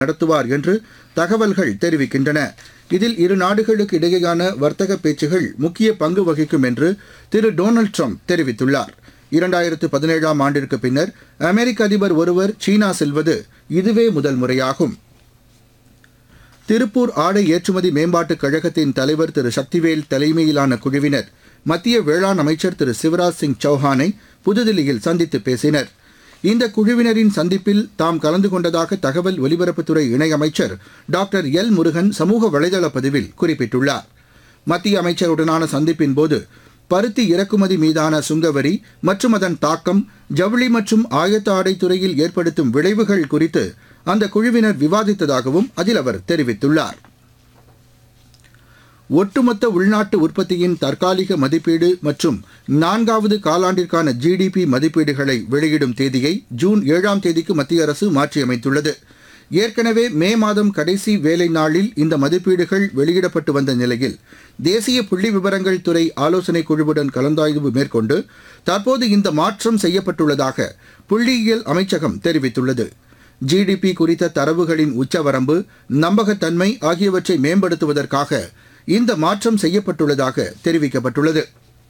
நடத்துவார் என்று தகவல்கள் தெரிவிக்கின்றன இதில் இரு நாடுகளுக்கு இடையேயான வர்த்தக பேச்சுகள் முக்கிய பங்கு வகிக்கும் என்று திரு டொனால்டு ட்ரம்ப் தெரிவித்துள்ளார் இரண்டாயிரத்து பதினேழாம் ஆண்டிற்கு பின்னர் அமெரிக்க அதிபர் ஒருவர் சீனா செல்வது இதுவே முதல் முறையாகும் திருப்பூர் ஆடை ஏற்றுமதி மேம்பாட்டுக் கழகத்தின் தலைவர் திரு சக்திவேல் தலைமையிலான குழுவினர் மத்திய வேளாண் அமைச்சர் திரு சிவராஜ் சிங் சௌஹானை புதுதில்லியில் சந்தித்து பேசினர் இந்த குழுவினரின் சந்திப்பில் தாம் கலந்து கொண்டதாக தகவல் ஒலிபரப்புத்துறை இணையமைச்சர் டாக்டர் எல் முருகன் சமூக வலைதள பதிவில் குறிப்பிட்டுள்ளார் மத்திய அமைச்சருடனான சந்திப்பின் போது பருத்தி இறக்குமதி மீதான சுங்கவரி மற்றும் அதன் தாக்கம் ஜவுளி மற்றும் ஆயத்த ஆடை துறையில் ஏற்படுத்தும் விளைவுகள் குறித்து அந்த குழுவினர் விவாதித்ததாகவும் அதில் அவர் தெரிவித்துள்ளார் ஒட்டுமொத்த உள்நாட்டு உற்பத்தியின் தற்காலிக மதிப்பீடு மற்றும் நான்காவது காலாண்டிற்கான ஜிடிபி மதிப்பீடுகளை வெளியிடும் தேதியை ஜூன் ஏழாம் தேதிக்கு மத்திய அரசு மாற்றியமைத்துள்ளது ஏற்கனவே மே மாதம் கடைசி வேலை நாளில் இந்த மதிப்பீடுகள் வெளியிடப்பட்டு வந்த நிலையில் தேசிய புள்ளி விவரங்கள் துறை ஆலோசனைக் குழுவுடன் கலந்தாய்வு மேற்கொண்டு தற்போது இந்த மாற்றம் செய்யப்பட்டுள்ளதாக புள்ளியியல் அமைச்சகம் தெரிவித்துள்ளது ஜிடிபி குறித்த தரவுகளின் உச்சவரம்பு நம்பகத்தன்மை ஆகியவற்றை மேம்படுத்துவதற்காக இந்த மாற்றம் செய்யப்பட்டுள்ளதாக தெரிவிக்கப்பட்டுள்ளது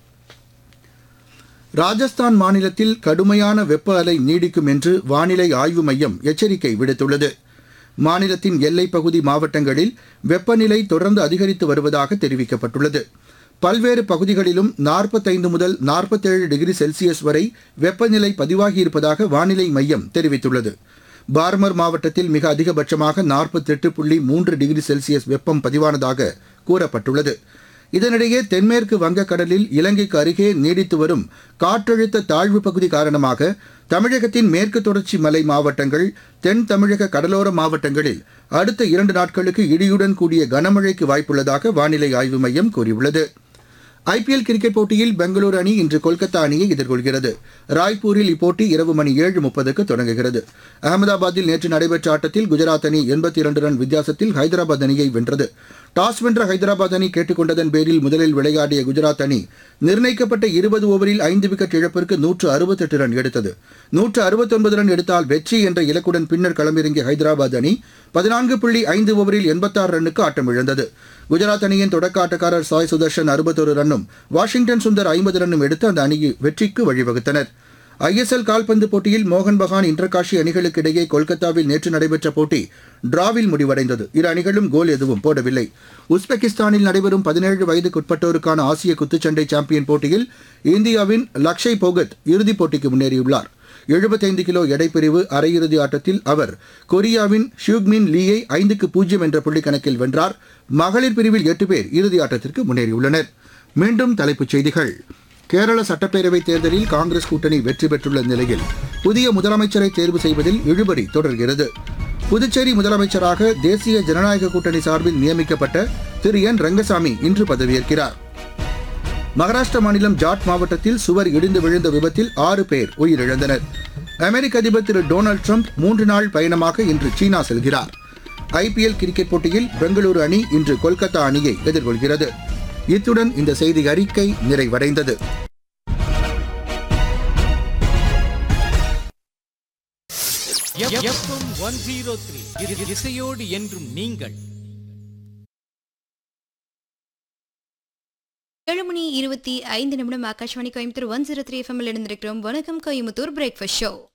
ராஜஸ்தான் மாநிலத்தில் கடுமையான வெப்ப அலை நீடிக்கும் என்று வானிலை ஆய்வு மையம் எச்சரிக்கை விடுத்துள்ளது மாநிலத்தின் எல்லைப் பகுதி மாவட்டங்களில் வெப்பநிலை தொடர்ந்து அதிகரித்து வருவதாக தெரிவிக்கப்பட்டுள்ளது பல்வேறு பகுதிகளிலும் நாற்பத்தைந்து முதல் நாற்பத்தேழு டிகிரி செல்சியஸ் வரை வெப்பநிலை பதிவாகியிருப்பதாக வானிலை மையம் தெரிவித்துள்ளது பார்மர் மாவட்டத்தில் மிக அதிகபட்சமாக நாற்பத்தெட்டு புள்ளி மூன்று டிகிரி செல்சியஸ் வெப்பம் பதிவானதாக கூறப்பட்டுள்ளது இதனிடையே தென்மேற்கு வங்கக்கடலில் இலங்கைக்கு அருகே நீடித்து வரும் காற்றழுத்த தாழ்வு பகுதி காரணமாக தமிழகத்தின் மேற்கு தொடர்ச்சி மலை மாவட்டங்கள் தென் தமிழக கடலோர மாவட்டங்களில் அடுத்த இரண்டு நாட்களுக்கு இடியுடன் கூடிய கனமழைக்கு வாய்ப்புள்ளதாக வானிலை ஆய்வு மையம் கூறியுள்ளது ஐபிஎல் கிரிக்கெட் போட்டியில் பெங்களூரு அணி இன்று கொல்கத்தா அணியை எதிர்கொள்கிறது ராய்ப்பூரில் இப்போட்டி இரவு மணி ஏழு முப்பதுக்கு தொடங்குகிறது அகமதாபாத்தில் நேற்று நடைபெற்ற ஆட்டத்தில் குஜராத் அணி எண்பத்தி இரண்டு ரன் வித்தியாசத்தில் ஹைதராபாத் அணியை வென்றது டாஸ் வென்ற ஹைதராபாத் அணி கேட்டுக்கொண்டதன் பேரில் முதலில் விளையாடிய குஜராத் அணி நிர்ணயிக்கப்பட்ட இருபது ஓவரில் ஐந்து விக்கெட் இழப்பிற்கு நூற்று அறுபத்தெட்டு ரன் எடுத்தது நூற்று அறுபத்தொன்பது ரன் எடுத்தால் வெற்றி என்ற இலக்குடன் பின்னர் களமிறங்கிய ஹைதராபாத் அணி பதினான்கு புள்ளி ஐந்து ஓவரில் எண்பத்தாறு ரன்னுக்கு ஆட்டம் இழந்தது குஜராத் அணியின் தொடக்க ஆட்டக்காரர் சாய் சுதர்ஷன் அறுபத்தொரு ரன்னும் வாஷிங்டன் சுந்தர் ஐம்பது ரன்னும் எடுத்து அந்த அணியை வெற்றிக்கு வழிவகுத்தனர் ஐஎஸ்எல் கால்பந்து போட்டியில் மோகன் பகான் இன்டர்காஷி அணிகளுக்கு இடையே கொல்கத்தாவில் நேற்று நடைபெற்ற போட்டி டிராவில் முடிவடைந்தது இரு அணிகளும் கோல் எதுவும் போடவில்லை உஸ்பெகிஸ்தானில் நடைபெறும் பதினேழு வயதுக்குட்பட்டோருக்கான ஆசிய குத்துச்சண்டை சாம்பியன் போட்டியில் இந்தியாவின் லக்ஷய் போகத் இறுதிப் போட்டிக்கு முன்னேறியுள்ளார் எழுபத்தைந்து கிலோ எடைப்பிரிவு அரையிறுதி ஆட்டத்தில் அவர் கொரியாவின் ஷியூக்மின் லீயை ஐந்துக்கு பூஜ்ஜியம் என்ற புள்ளி கணக்கில் வென்றார் மகளிர் பிரிவில் எட்டு பேர் இறுதி ஆட்டத்திற்கு முன்னேறியுள்ளனர் மீண்டும் தலைப்புச் செய்திகள் கேரள சட்டப்பேரவைத் தேர்தலில் காங்கிரஸ் கூட்டணி வெற்றி பெற்றுள்ள நிலையில் புதிய முதலமைச்சரை தேர்வு செய்வதில் இழுபறி தொடர்கிறது புதுச்சேரி முதலமைச்சராக தேசிய ஜனநாயக கூட்டணி சார்பில் நியமிக்கப்பட்ட திரு என் ரங்கசாமி இன்று பதவியேற்கிறார் மகாராஷ்டிர மாநிலம் ஜாட் மாவட்டத்தில் சுவர் இடிந்து விழுந்த விபத்தில் ஆறு பேர் உயிரிழந்தனர் அமெரிக்க அதிபர் திரு டொனால்டு ட்ரம்ப் மூன்று நாள் பயணமாக இன்று சீனா செல்கிறார் ஐபிஎல் கிரிக்கெட் போட்டியில் பெங்களூரு அணி இன்று கொல்கத்தா அணியை எதிர்கொள்கிறது இத்துடன் இந்த செய்தி அறிக்கை நிறைவடைந்தது எஃப்எம் ஒன் ஜீரோ த்ரீ இசையோடு என்றும் நீங்கள் ஏழு மணி இருபத்தி ஐந்து நிமிடம் Akashvani Coimbatore one zero three எஃப்எம்மில் இருந்திருக்கிறோம் வணக்கம் கோயம்புத்தூர் பிரேக்ஃபாஸ்ட் ஷோ